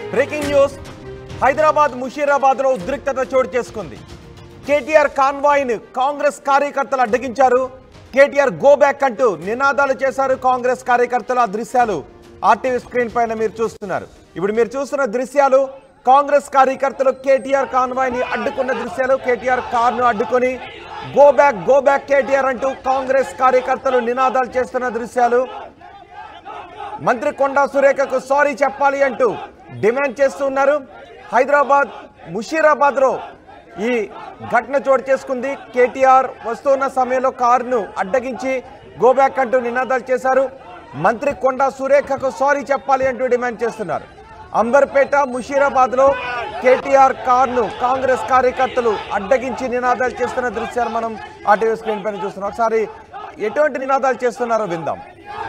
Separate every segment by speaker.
Speaker 1: Breaking news Hyderabad Musheerabad లో ఉద్రిక్తత చోటు చేసుకుంది కేటీఆర్ కాన్వాయ్ ను కాంగ్రెస్ కార్యకర్తలు అడ్డగించారు కేటీఆర్ గో బ్యాక్ అంటూ నినాదాలు చేశారు కాంగ్రెస్ కార్యకర్తలు ఆ దృశ్యాలు ఆర్టీవీ స్క్రీన్ పైన మీరు చూస్తున్నారు ఇప్పుడు మీరు చూస్తున్న దృశ్యాలు కాంగ్రెస్ కార్యకర్తలు కేటీఆర్ కాన్వాయ్ ని అడ్డుకున్న దృశ్యాలు కేటీఆర్ కార్ ను అడ్డుకొని go back go back KTR అంటూ కాంగ్రెస్ కార్యకర్తలు నినాదాలు చేస్తున్న దృశ్యాలు మంత్రి కొండా సురేఖకు సారీ చెప్పాలి అంటూ డిమాండ్ చేస్తున్నారు హైదరాబాద్ ముషీరాబాద్ లో ఈ ఘటన చోటు చేసుకుంది కేటీఆర్ వస్తున్న సమయంలో కారును అడ్డగించి గో బ్యాక్ అంటూ నినాదాలు చేశారు మంత్రి కొండా సురేఖకు సారీ చెప్పాలి అంటూ డిమాండ్ చేస్తున్నారు అంబర్పేట ముషీరాబాద్ లో కేటీఆర్ కార్ను కాంగ్రెస్ కార్యకర్తలు అడ్డగించి నినాదాలు చేస్తున్న దృశ్యాలు మనం ఆర్టీవీ స్క్రీన్ పైన చూస్తున్నాం ఒకసారి ఎటువంటి నినాదాలు చేస్తున్నారో విందాం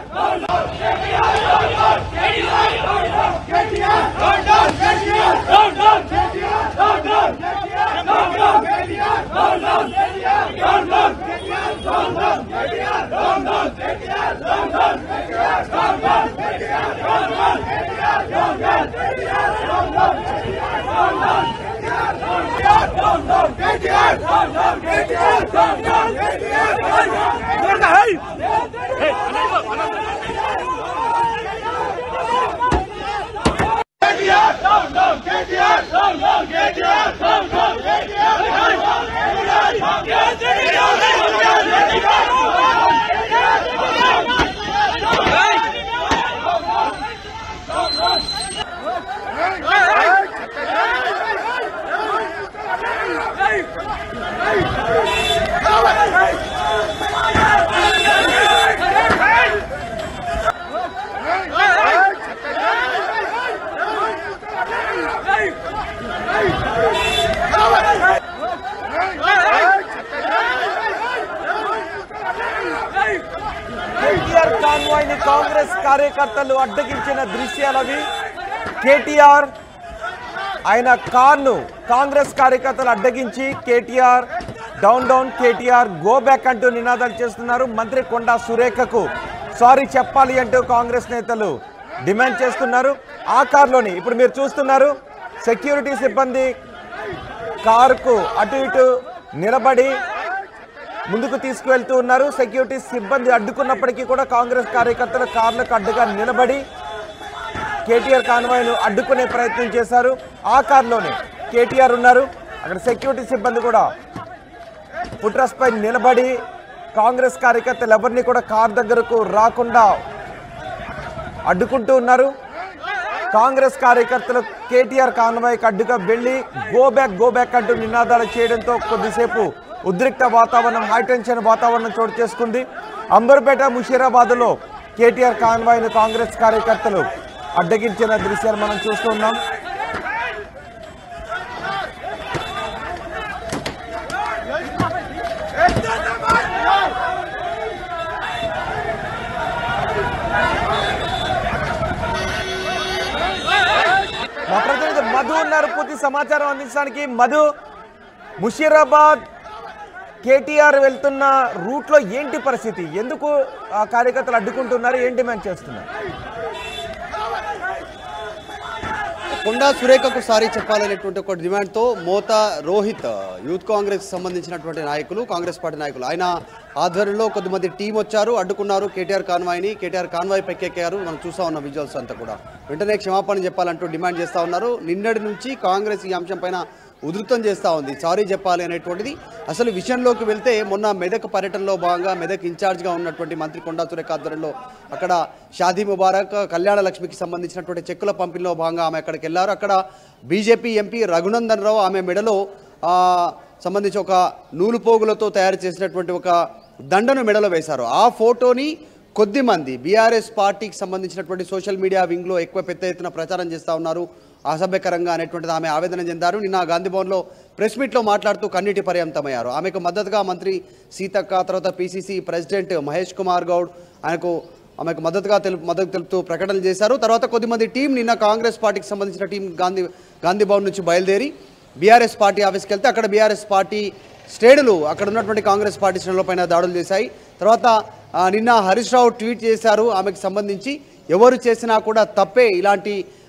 Speaker 1: కేటీఆర్ కాన్వాయ్ ని కాంగ్రెస్ కార్యకర్తలు అడ్డగించిన దృశ్యాలు అవి కేటీఆర్ ఆయన కార్ను కాంగ్రెస్ కార్యకర్తలు అడ్డగించి KTR down down KTR go back అంటూ నినాదాలు చేస్తున్నారు మంత్రి కొండా సురేఖకు సారీ చెప్పాలి అంటూ కాంగ్రెస్ నేతలు డిమాండ్ చేస్తున్నారు ఆ కార్లోని ఇప్పుడు మీరు చూస్తున్నారు సెక్యూరిటీ సిబ్బంది కారుకు అటు ఇటు నిలబడి ముందుకు తీసుకువెళ్తూ ఉన్నారు సెక్యూరిటీ సిబ్బంది అడ్డుకున్నప్పటికీ కూడా కాంగ్రెస్ కార్యకర్తలు కార్లకు అడ్డుగా నిలబడి కేటీఆర్ కాన్వాయ్ను అడ్డుకునే ప్రయత్నం చేశారు ఆ కార్లోనే కేటీఆర్ ఉన్నారు అక్కడ సెక్యూరిటీ సిబ్బంది కూడా ఫుట్రస్ పై నిలబడి కాంగ్రెస్ కార్యకర్తలు ఎవరిని కూడా కార్ దగ్గరకు రాకుండా అడ్డుకుంటూ ఉన్నారు కాంగ్రెస్ కార్యకర్తలు కేటీఆర్ కాన్వాయ్కి అడ్డుగా వెళ్లి గో బ్యాక్ గో బ్యాక్ అంటూ నినాదాలు చేయడంతో కొద్దిసేపు ఉద్రిక్త వాతావరణం హైటెన్షన్ వాతావరణం చోటు చేసుకుంది అంబర్పేట ముషీరాబాద్లో కేటీఆర్ కాన్వాయ్ను కాంగ్రెస్ కార్యకర్తలు అడ్డగించిన దృశ్యాలు మనం చూస్తూ ఉన్నాం మా ప్రతినిధి మధు ఉన్నారు పూర్తి సమాచారం అందించడానికి మధు ముషీరాబాద్ కేటీఆర్ వెళ్తున్న రూట్లో ఏంటి పరిస్థితి ఎందుకు ఆ కార్యకర్తలు అడ్డుకుంటున్నారు ఏం డిమాండ్ చేస్తున్నారు
Speaker 2: కొండా సురేఖకు సారీ చెప్పాలనేటువంటి ఒక డిమాండ్తో మోతా రోహిత్ యూత్ కాంగ్రెస్ సంబంధించినటువంటి నాయకులు కాంగ్రెస్ పార్టీ నాయకులు ఆయన ఆధ్వర్యంలో కొద్దిమంది టీం వచ్చారు అడ్డుకున్నారు కేటీఆర్ కాన్వాయ్ని కేటీఆర్ కాన్వాయ్ పెక్కెక్కారు మనం చూస్తా ఉన్న విజువల్స్ అంతా కూడా వెంటనే క్షమాపణ చెప్పాలంటూ డిమాండ్ చేస్తా ఉన్నారు నిన్నటి నుంచి కాంగ్రెస్ ఈ అంశం పైన ఉధృతం చేస్తూ ఉంది సారీ చెప్పాలి అనేటువంటిది అసలు విషయంలోకి వెళ్తే మొన్న మెదక్ పర్యటనలో భాగంగా మెదక్ ఇన్ఛార్జ్గా ఉన్నటువంటి మంత్రి కొండా సురేఖ ఆధ్వర్యంలో అక్కడ షాదీ ముబారక్ కళ్యాణ లక్ష్మికి సంబంధించినటువంటి చెక్కుల పంపిణీలో భాగంగా ఆమె అక్కడికి వెళ్ళారు అక్కడ బీజేపీ ఎంపీ రఘునందన్ రావు ఆమె మెడలో ఆ, సంబంధించి ఒక నూలు పోగులతో తయారు చేసినటువంటి ఒక దండను మెడలో వేశారు ఆ ఫోటోని కొద్ది మంది బీఆర్ఎస్ పార్టీకి సంబంధించినటువంటి సోషల్ మీడియా వింగ్లో ఎక్కువ పెద్ద ఎత్తున ప్రచారం చేస్తూ ఉన్నారు అసభ్యకరంగా అనేటువంటిది ఆమె ఆవేదన చెందారు నిన్న గాంధీ భవన్లో ప్రెస్ మీట్లో మాట్లాడుతూ కన్నీటి పర్యంతమయ్యారు ఆమెకు మద్దతుగా మంత్రి సీతక్క తర్వాత పీసీసీ ప్రెసిడెంట్ మహేష్ కుమార్ గౌడ్ ఆయనకు ఆమెకు మద్దతుగా తెలుపు మద్దతు తెలుపుతూ ప్రకటనలు చేశారు తర్వాత కొద్దిమంది టీం నిన్న కాంగ్రెస్ పార్టీకి సంబంధించిన టీం గాంధీ గాంధీ భవన్ నుంచి బయలుదేరి బీఆర్ఎస్ పార్టీ ఆఫీస్కి వెళ్తే అక్కడ బీఆర్ఎస్ పార్టీ శ్రేణులు అక్కడ ఉన్నటువంటి కాంగ్రెస్ పార్టీ శ్రేణుల పైన దాడులు చేశాయి తర్వాత ఆ, నిన్న హరీష్ రావు ట్వీట్ చేశారు ఆమెకు సంబంధించి ఎవరు చేసినా కూడా తప్పే ఇలాంటి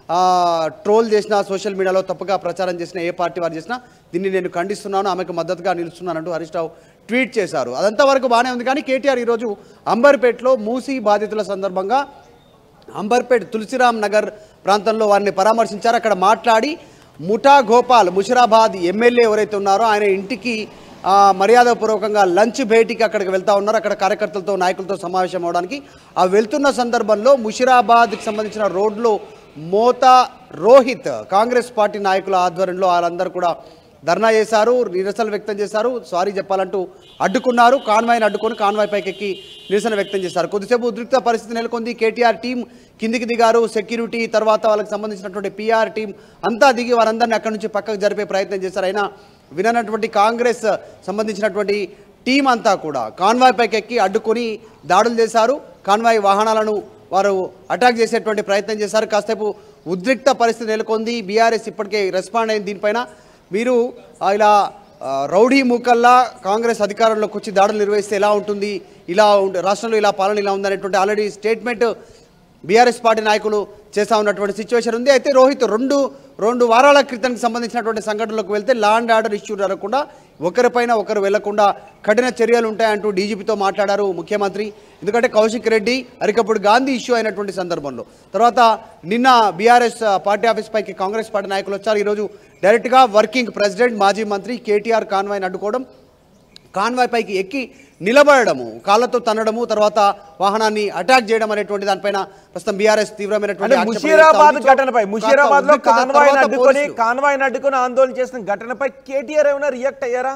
Speaker 2: ట్రోల్ చేసినా సోషల్ మీడియాలో తప్పుగా ప్రచారం చేసిన ఏ పార్టీ వారు చేసినా దీన్ని నేను ఖండిస్తున్నాను ఆమెకు మద్దతుగా నిలుస్తున్నానంటూ హరీష్ రావు ట్వీట్ చేశారు అదంతా వరకు బాగానే ఉంది కానీ కేటీఆర్ ఈరోజు అంబర్పేటలో మూసీ బాధితుల సందర్భంగా అంబర్పేట్ తులసిరామ్ నగర్ ప్రాంతంలో వారిని పరామర్శించారు అక్కడ మాట్లాడి ముఠా గోపాల్ ముషిరాబాద్ ఎమ్మెల్యే ఎవరైతే ఉన్నారో ఆయన ఇంటికి ఆ, మర్యాదపూర్వకంగా లంచ్ భేటీకి అక్కడికి వెళ్తా ఉన్నారు అక్కడ కార్యకర్తలతో నాయకులతో సమావేశం అవడానికి ఆ వెళ్తున్న సందర్భంలో ముషిరాబాద్కి సంబంధించిన రోడ్లో మోతా రోహిత్ కాంగ్రెస్ పార్టీ నాయకుల ఆధ్వర్యంలో వాళ్ళందరూ కూడా ధర్నా చేశారు నిరసనలు వ్యక్తం చేశారు సారీ చెప్పాలంటూ అడ్డుకున్నారు కాన్వాయ్ని అడ్డుకొని కాన్వాయ్ పైకి ఎక్కి నిరసన వ్యక్తం చేశారు కొద్దిసేపు ఉద్రిక్త పరిస్థితి నెలకొంది కేటీఆర్ టీం కిందికి దిగారు సెక్యూరిటీ తర్వాత వాళ్ళకి సంబంధించినటువంటి పిఆర్ టీం అంతా దిగి వారందరినీ అక్కడి నుంచి పక్కకు జరిపే ప్రయత్నం చేశారు అయినా విననటువంటి కాంగ్రెస్ సంబంధించినటువంటి టీం అంతా కూడా కాన్వాయ్ పైకి ఎక్కి అడ్డుకొని దాడులు చేశారు కాన్వాయ్ వాహనాలను వారు అటాక్ చేసేటువంటి ప్రయత్నం చేశారు కాసేపు ఉద్రిక్త పరిస్థితి నెలకొంది బీఆర్ఎస్ ఇప్పటికే రెస్పాండ్ అయింది దీనిపైన మీరు ఆ, ఇలా ఆ, రౌడీ మూకల్లా కాంగ్రెస్ అధికారంలోకి వచ్చి దాడులు నిర్వహిస్తే ఎలా ఉంటుంది ఇలా ఉంట- రాష్ట్రంలో ఇలా పాలన ఇలా ఉందనేటువంటి ఆల్రెడీ స్టేట్మెంట్ బీఆర్ఎస్ పార్టీ నాయకులు చేస్తా ఉన్నటువంటి సిచ్యువేషన్ ఉంది అయితే రోహిత్ రెండు రెండు వారాల క్రితానికి సంబంధించినటువంటి సంఘటనలకు వెళ్తే లా అండ్ ఆర్డర్ ఇష్యూ జరగకుండా ఒకరిపైన ఒకరు వెళ్లకుండా కఠిన చర్యలు ఉంటాయంటూ డీజీపీతో మాట్లాడారు ముఖ్యమంత్రి ఎందుకంటే కౌశిక్ రెడ్డి అరికప్పుడు గాంధీ ఇష్యూ అయినటువంటి సందర్భంలో తర్వాత నిన్న బీఆర్ఎస్ పార్టీ ఆఫీస్ పైకి కాంగ్రెస్ పార్టీ నాయకులు వచ్చారు ఈరోజు డైరెక్ట్గా వర్కింగ్ ప్రెసిడెంట్ మాజీ మంత్రి కేటీఆర్ కాన్వాయ్ని అడ్డుకోవడం కాన్వాయ్ పైకి ఎక్కి నిలబడము కాళ్ళతో తన్నడము తర్వాత వాహనాన్ని అటాక్ చేయడం అనేటువంటి దానిపైన ప్రస్తుతం బీఆర్ఎస్ తీవ్రమైనటువంటి
Speaker 1: అంటే
Speaker 2: ఆక్షేపణలు
Speaker 1: ముషీరాబాద్
Speaker 2: చేస్తా ఉంది.
Speaker 1: ఘటనపై ముషీరాబాద్ లో
Speaker 2: ఉద్రిక్తత
Speaker 1: కాన్వాయ్
Speaker 2: తర్వాత
Speaker 1: అడ్డుకొని
Speaker 2: పోలీసులు.
Speaker 1: కాన్వాయ్ అడ్డుకొని ఆందోళన చేసిన ఘటనపై కేటీఆర్ ఏమైనా రియాక్ట్ అయ్యారా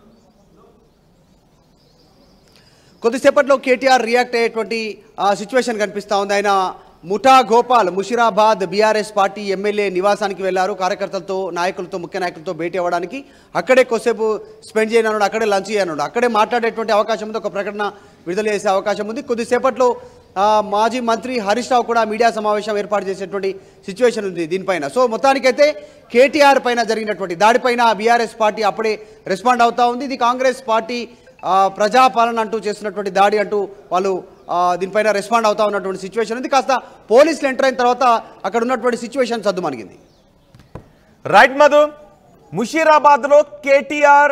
Speaker 2: కొద్దిసేపట్లో కేటీఆర్ రియాక్ట్ అయ్యేటువంటి సిచ్యువేషన్ కనిపిస్తా ఉంది ఆయన Mutha Gopal Musheerabad BRS party MLA నివాసానికి వెళ్లారు కార్యకర్తలతో నాయకులతో ముఖ్య నాయకులతో భేటీ అవ్వడానికి అక్కడే కొద్దిసేపు స్పెండ్ చేయనున్నాడు అక్కడే లంచ్ చేయనున్నాడు అక్కడే మాట్లాడేటువంటి అవకాశం ఉంది ఒక ప్రకటన విడుదల చేసే అవకాశం ఉంది కొద్దిసేపట్లో ఆ, మాజీ మంత్రి హరీష్ రావు కూడా మీడియా సమావేశం ఏర్పాటు చేసేటువంటి సిచ్యువేషన్ ఉంది దీనిపైన సో మొత్తానికైతే కేటీఆర్ పైన జరిగినటువంటి దాడిపైన బీఆర్ఎస్ పార్టీ అప్పుడే రెస్పాండ్ అవుతా ఉంది ఇది కాంగ్రెస్ పార్టీ ఆ, ప్రజాపాలన అంటూ చేస్తున్నటువంటి దాడి అంటూ వాళ్ళు ఆ, దీనిపైన రెస్పాండ్ అవుతా ఉన్నటువంటి సిచ్యువేషన్ ఉంది కాస్త పోలీసులు ఎంటర్ అయిన తర్వాత అక్కడ ఉన్నటువంటి సిచ్యువేషన్ సర్దుమణిగింది
Speaker 1: రైట్ మధు ముషీరాబాద్ లో కేటీఆర్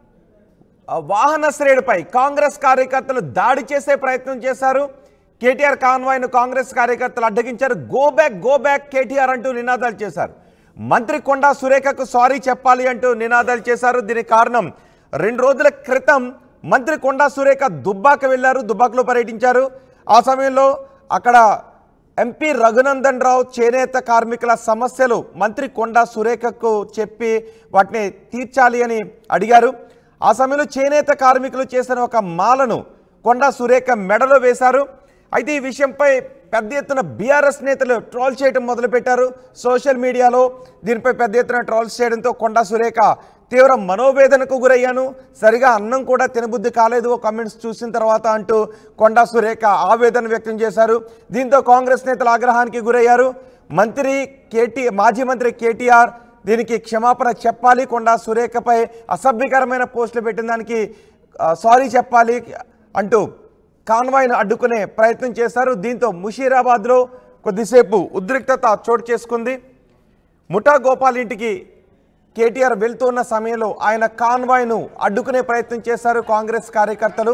Speaker 1: ఆ, వాహన శ్రేణిపై కాంగ్రెస్ కార్యకర్తలు దాడి చేసే ప్రయత్నం చేశారు కేటీఆర్ కాన్వాయ్ను కాంగ్రెస్ కార్యకర్తలు అడ్డగించారు go back go back KTR అంటూ నినాదాలు చేశారు మంత్రి కొండా సురేఖకు సారీ చెప్పాలి అంటూ నినాదాలు చేశారు దీనికి కారణం రెండు రోజుల క్రితం మంత్రి కొండా సురేఖ దుబ్బాక వెళ్లారు దుబ్బాకలో పర్యటించారు ఆ సమయంలో అక్కడ ఎంపీ రఘునందన్ రావు చేనేత కార్మికుల సమస్యలు మంత్రి కొండా సురేఖకు చెప్పి వాటిని తీర్చాలి అని అడిగారు ఆ సమయంలో చేనేత కార్మికులు చేసిన ఒక మాలను కొండా సురేఖ మెడలో వేశారు అయితే ఈ విషయంపై పెద్ద ఎత్తున బీఆర్ఎస్ నేతలు ట్రోల్ చేయడం మొదలుపెట్టారు సోషల్ మీడియాలో దీనిపై పెద్ద ఎత్తున ట్రోల్స్ చేయడంతో కొండా సురేఖ తీవ్ర మనోవేదనకు గురయ్యాను సరిగా అన్నం కూడా తినబుద్ధి కాలేదు ఓ కామెంట్స్ చూసిన తర్వాత అంటూ కొండా సురేఖ ఆవేదన వ్యక్తం చేశారు దీంతో కాంగ్రెస్ నేతలు ఆగ్రహానికి గురయ్యారు మంత్రి కేటీ మాజీ మంత్రి కేటీఆర్ దీనికి క్షమాపణ చెప్పాలి కొండా సురేఖపై అసభ్యకరమైన పోస్టులు పెట్టిన దానికి ఆ, సారీ చెప్పాలి అంటూ కాన్వాయ్ను అడ్డుకునే ప్రయత్నం చేశారు దీంతో ముషీరాబాద్లో కొద్దిసేపు ఉద్రిక్తత చోటు చేసుకుంది ముఠా గోపాల్ ఇంటికి కేటీఆర్ వెళ్తున్న సమయంలో ఆయన కాన్వాయ్ను అడ్డుకునే ప్రయత్నం చేశారు కాంగ్రెస్ కార్యకర్తలు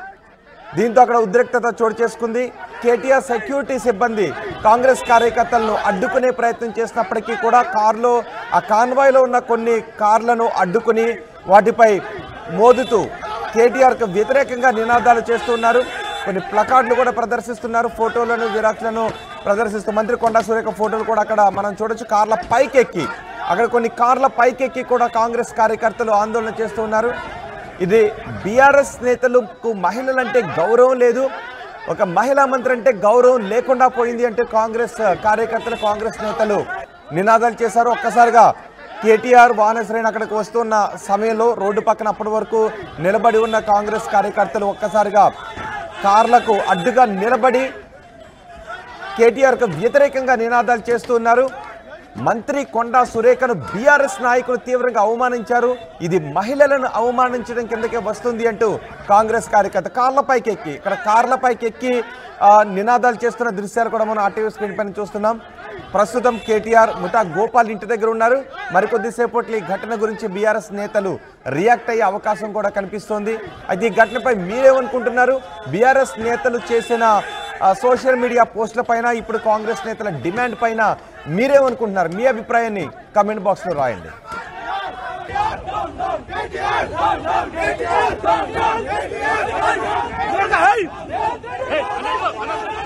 Speaker 1: దీంతో అక్కడ ఉద్రిక్తత చోటు చేసుకుంది కేటీఆర్ సెక్యూరిటీ సిబ్బంది కాంగ్రెస్ కార్యకర్తలను అడ్డుకునే ప్రయత్నం చేసినప్పటికీ కూడా కారులో ఆ కాన్వాయ్లో ఉన్న కొన్ని కార్లను అడ్డుకుని వాటిపై మోదుతూ కేటీఆర్కు వ్యతిరేకంగా నినాదాలు చేస్తున్నారు కొన్ని ప్లకార్డులు కూడా ప్రదర్శిస్తున్నారు ఫోటోలను విరాక్లను ప్రదర్శిస్తూ మంత్రి కొండా సురేఖ ఫోటోలు కూడా అక్కడ మనం చూడొచ్చు కార్ల పైకెక్కి అక్కడ కొన్ని కార్ల పైకెక్కి కూడా కాంగ్రెస్ కార్యకర్తలు ఆందోళన చేస్తూ ఉన్నారు ఇది బీఆర్ఎస్ నేతలకు మహిళలంటే గౌరవం లేదు ఒక మహిళా మంత్రి అంటే గౌరవం లేకుండా పోయింది అంటే కాంగ్రెస్ కార్యకర్తలు కాంగ్రెస్ నేతలు నినాదాలు చేశారు ఒక్కసారిగా కేటీఆర్ వాహనశ్రేణి అక్కడికి వస్తున్న సమయంలో రోడ్డు పక్కన అప్పటి వరకు నిలబడి ఉన్న కాంగ్రెస్ కార్యకర్తలు ఒక్కసారిగా కార్లకు అడ్డుగా నిలబడి కేటీఆర్కు వ్యతిరేకంగా నినాదాలు చేస్తూ ఉన్నారు మంత్రి కొండా సురేఖను బీఆర్ఎస్ నాయకులు తీవ్రంగా అవమానించారు ఇది మహిళలను అవమానించడం కిందకే వస్తుంది అంటూ కాంగ్రెస్ కార్యకర్త కార్లపైకి ఎక్కి ఇక్కడ కార్లపైకి ఎక్కి ఆ, నినాదాలు చేస్తున్న దృశ్యాలు కూడా మనం ఆర్టీవీ స్క్రీన్ పైన చూస్తున్నాం ప్రస్తుతం కేటీఆర్ ముఠా గోపాల్ ఇంటి దగ్గర ఉన్నారు మరికొద్దిసేపట్లో ఈ ఘటన గురించి బీఆర్ఎస్ నేతలు రియాక్ట్ అయ్యే అవకాశం కూడా కనిపిస్తోంది అయితే ఈ ఘటనపై మీరేమనుకుంటున్నారు బీఆర్ఎస్ నేతలు చేసిన ఆ, సోషల్ మీడియా పోస్టుల పైన ఇప్పుడు కాంగ్రెస్ నేతల డిమాండ్ పైన మీరేమనుకుంటున్నారు మీ అభిప్రాయాన్ని కమెంట్ బాక్స్లో రాయండి
Speaker 3: Hey! Hey,